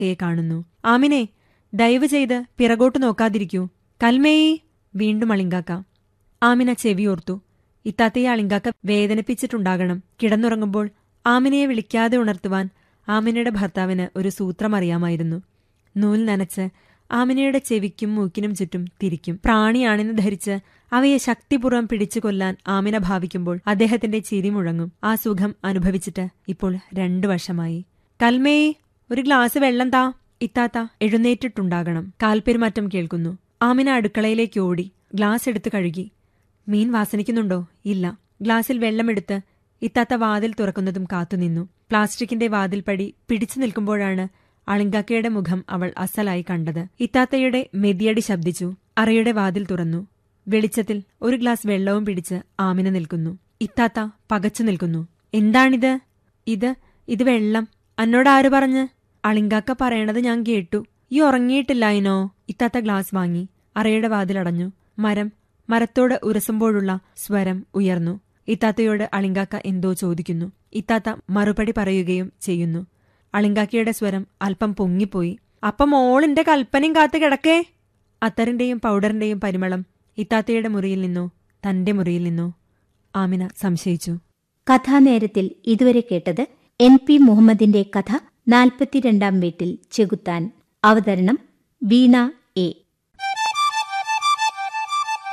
യെ കാണുന്നു ആമിനെ ദയവ് ചെയ്ത് പിറകോട്ട് നോക്കാതിരിക്കൂ കൽമേയി വീണ്ടും അളിങ്കാക്ക ആമിന ചെവിയോർത്തു ഇത്താത്തയെ അളിങ്കാക്ക വേദനിപ്പിച്ചിട്ടുണ്ടാകണം കിടന്നുറങ്ങുമ്പോൾ ആമിനയെ വിളിക്കാതെ ഉണർത്തുവാൻ ആമിനയുടെ ഭർത്താവിന് ഒരു സൂത്രം അറിയാമായിരുന്നു നൂൽ നനച്ച് ആമിനയുടെ ചെവിക്കും മൂക്കിനും ചുറ്റും തിരിക്കും പ്രാണിയാണെന്ന് ധരിച്ച് അവയെ ശക്തിപൂർവ്വം പിടിച്ചു കൊല്ലാൻ ആമിന ഭാവിക്കുമ്പോൾ അദ്ദേഹത്തിന്റെ ചിരി മുഴങ്ങും ആ സുഖം അനുഭവിച്ചിട്ട് ഇപ്പോൾ രണ്ടു വർഷമായി കൽമേയി ഒരു ഗ്ലാസ് വെള്ളം താ ഇത്താത്ത എഴുന്നേറ്റിട്ടുണ്ടാകണം കാൽപ്പെരുമാറ്റം കേൾക്കുന്നു ആമിന അടുക്കളയിലേക്ക് ഓടി ഗ്ലാസ് എടുത്ത് കഴുകി മീൻ വാസനിക്കുന്നുണ്ടോ ഇല്ല ഗ്ലാസ്സിൽ വെള്ളമെടുത്ത് ഇത്താത്ത വാതിൽ തുറക്കുന്നതും കാത്തുനിന്നു പ്ലാസ്റ്റിക്കിന്റെ വാതിൽപ്പടി പിടിച്ചു നിൽക്കുമ്പോഴാണ് അളിങ്കാക്കയുടെ മുഖം അവൾ അസലായി കണ്ടത് ഇത്താത്തയുടെ മെതിയടി ശബ്ദിച്ചു അറയുടെ വാതിൽ തുറന്നു വെളിച്ചത്തിൽ ഒരു ഗ്ലാസ് വെള്ളവും പിടിച്ച് ആമിന നിൽക്കുന്നു ഇത്താത്ത പകച്ചു നിൽക്കുന്നു എന്താണിത് ഇത് ഇത് വെള്ളം അന്നോടാര് പറഞ്ഞ് അളിങ്കാക്ക പറയണത് ഞാൻ കേട്ടു ഈ ഉറങ്ങിയിട്ടില്ലായിനോ ഇത്താത്ത ഗ്ലാസ് വാങ്ങി അറയുടെ വാതിലടഞ്ഞു മരം മരത്തോട് ഉരസുമ്പോഴുള്ള സ്വരം ഉയർന്നു ഇത്താത്തയോട് അളിങ്കാക്ക എന്തോ ചോദിക്കുന്നു ഇത്താത്ത മറുപടി പറയുകയും ചെയ്യുന്നു അളിങ്കാക്കയുടെ സ്വരം അല്പം പൊങ്ങിപ്പോയി അപ്പം മോളിന്റെ കൽപ്പനയും കാത്തു കിടക്കേ അത്തറിന്റെയും പൗഡറിന്റെയും പരിമളം ഇത്താത്തയുടെ മുറിയിൽ നിന്നോ തന്റെ മുറിയിൽ നിന്നോ ആമിന സംശയിച്ചു കഥാനേരത്തിൽ ഇതുവരെ കേട്ടത് എൻ പി മുഹമ്മദിന്റെ കഥ നാൽപ്പത്തിരണ്ടാം വീട്ടിൽ ചെകുത്താൻ അവതരണം വീണ എ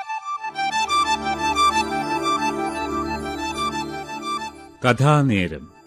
കഥാനേരം